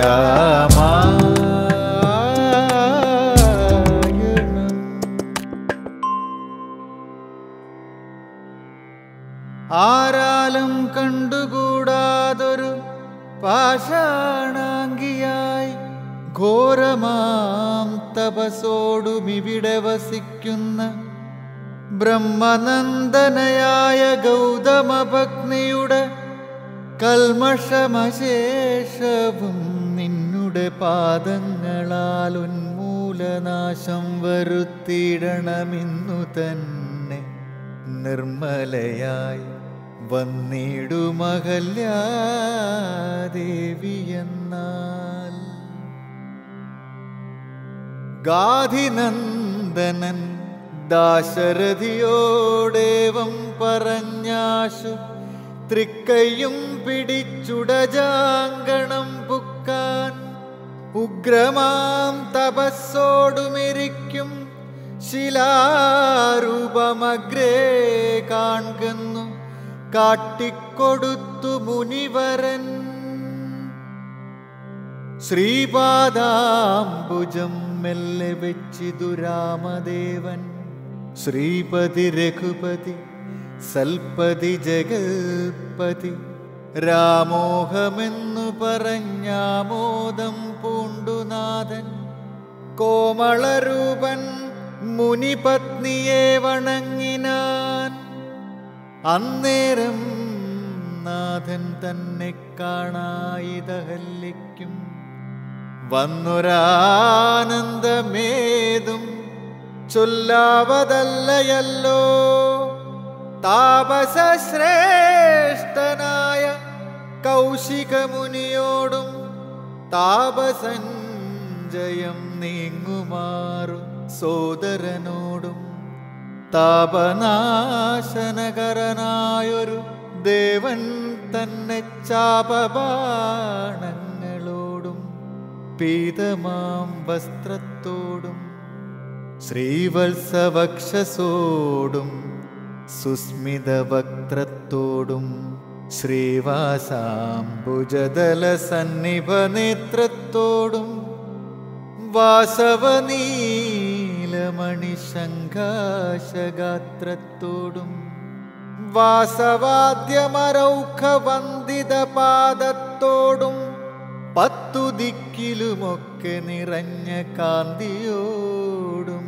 രാമായണം ആരാലും കണ്ടുകൂടാതൊരു പാഷാണാങ്കിയായി ഘോരമാം തപസോടുമിവിടെ വസിക്കുന്ന ബ്രഹ്മനന്ദനയായ ഗൗതമഭഗ്നിയുടെ കൽമഷമശേഷവും നിന്നുടെ പാദങ്ങളാൽ ഉന്മൂലനാശം വരുത്തിയിടണമെന്നു തന്നെ നിർമ്മലയായി വന്നിടുമഹല്യാദേവി എന്നാൽ ഗാധിനന്ദനൻ ദാശരഥിയോടേവം പറഞ്ഞാശു തൃക്കൈയും പിടിച്ചുടജാങ്കണം പുക്കാൻ ഉഗ്രമാം തപസ്സോടുമിരിക്കും ശിലാരൂപമഗ്രേ കാൺകുന്നു കാട്ടിക്കൊടുത്തു മുനിവരൻ ശ്രീപാദാംബുജം മെല്ലെ വെച്ചിതു രാമദേവൻ ശ്രീപതി രഘുപതി സൽപതി ജഗൽപതി രാമോഹമെന്നു പറഞ്ഞാമോദം പൂണ്ടുനാഥൻ കോമളരൂപൻ മുനിപത്നിയെ വണങ്ങിനാൻ അന്നേരം നാഥൻ തന്നെ കാണായിതഹല്ലിക്കും വന്നൊരാനന്ദമേതും ചൊല്ലാവതല്ലയല്ലോ താപസശ്രേഷ്ഠനായ കൗശികമുനിയോടും താപസഞ്ജയം നീങ്ങുമാറു സോദരനോടും താപനാശനകരനായൊരു ദേവൻ തന്നെ ചാപബാണങ്ങളോടും പീതമാം വസ്ത്രത്തോടും ശ്രീവത്സവക്ഷസോടും സുസ്മിത വക്ത്രത്തോടും ശ്രീവാസാംബുജദല സന്നിഭ നേത്രത്തോടും വാസവനീലമണി ശങ്കാശഗാത്രത്തോടും വാസവാദ്യമരൗഖ വന്ദിത പാദത്തോടും പത്തു ദിക്കിലുമൊക്കെ നിറഞ്ഞ കാന്തിയോടും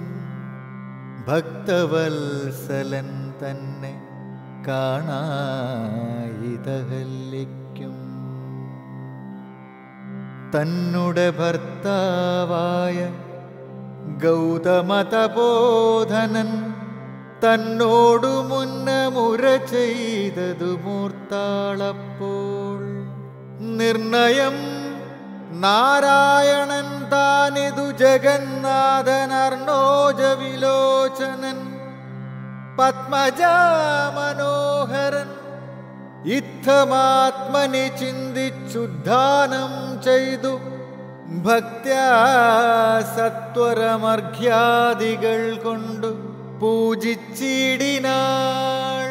ഭക്തവത്സലൻ തന്നെ കാണായിതഹല്ലിക്കും തന്നുടെ ഭർത്താവായ ഗൗതമതബോധനൻ തന്നോടു മുന്ന മുര ചെയ്തതു മൂർത്താളപ്പോൾ നിർണയം നാരായണൻ താനിതു ജഗന്നാഥൻ അർണോജ വിലോചനൻ പത്മജാമനോഹരൻ ഇത്തമാത്മനി ചിന്തിച്ചുദ്ധാനം ചെയ്തു ഭക്ത്യാ സത്വരമർഘ്യാദികൾ കൊണ്ടു പൂജിച്ചിടിനാൾ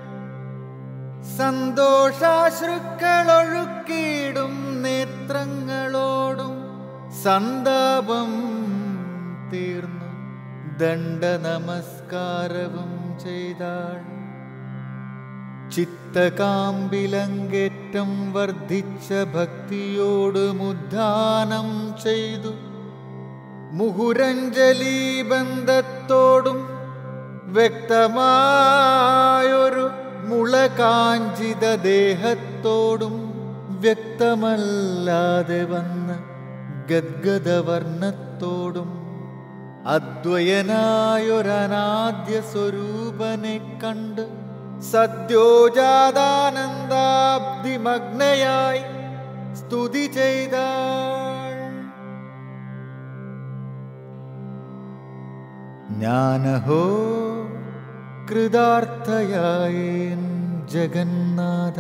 സന്തോഷാശ്രുക്കളൊഴുക്കിയിടും നേത്രങ്ങളോടും സന്താപം തീർന്നു ദണ്ഡ നമസ്കാരവും ചെയ്താൾ ചിത്തകാമ്പിലങ്കേറ്റം വർദ്ധിച്ച ഭക്തിയോടുമുദ്ധാനം ചെയ്തു മുഹുരഞ്ജലി ബന്ധത്തോടും വ്യക്തമായൊരു മുളകാഞ്ചിത ദേഹത്തോടും വ്യക്തമല്ലാതെ വന്ന ഗദ്ഗദവർണ്ണത്തോടും അദ്വയനായൊരനാദ്യ സ്വരൂപനെ കണ്ട് സദ്യോജാതാനന്ദാബ്ദിമഗ്നയായി സ്തുതി ചെയ്താൾ ഞാനഹോ കൃതാർത്ഥയായേൻ ജഗന്നാഥ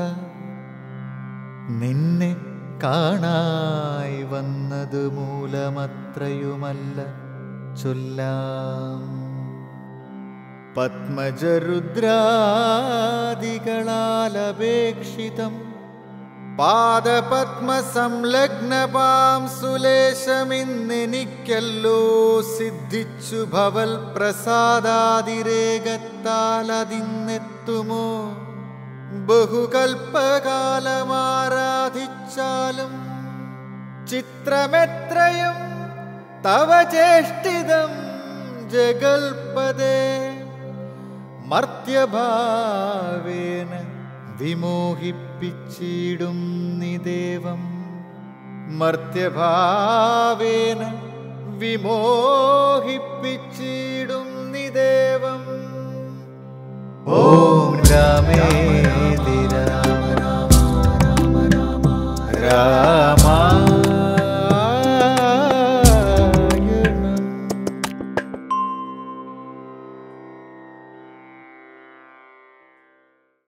നിന്നെ കാണായി വന്നത് മൂലമത്രയുമല്ല ചൊല്ലാം പത്മജരുദ്രാദികളാൽ അപേക്ഷിതം പാദപത്മസംലഗ്നപാം സുലേശമിന്നെനിക്കല്ലോ സിദ്ധിച്ചു ഭവൽ പ്രസാദാതിരേകത്താൽ അതിന്നെത്തുമോ ബഹുകൽപ്പകാലമാരാധിച്ചാലും ചിത്രമെത്രയും തവ ചേഷ്ടിതം ജഗൽപദേ മർത്യഭാവേന വിമോഹിപ്പിച്ചിടും നിദേവം മർത്യഭാവേന വിമോഹിപ്പിച്ചിടും നിദേവം ഓം രാമേന്ദ്രായ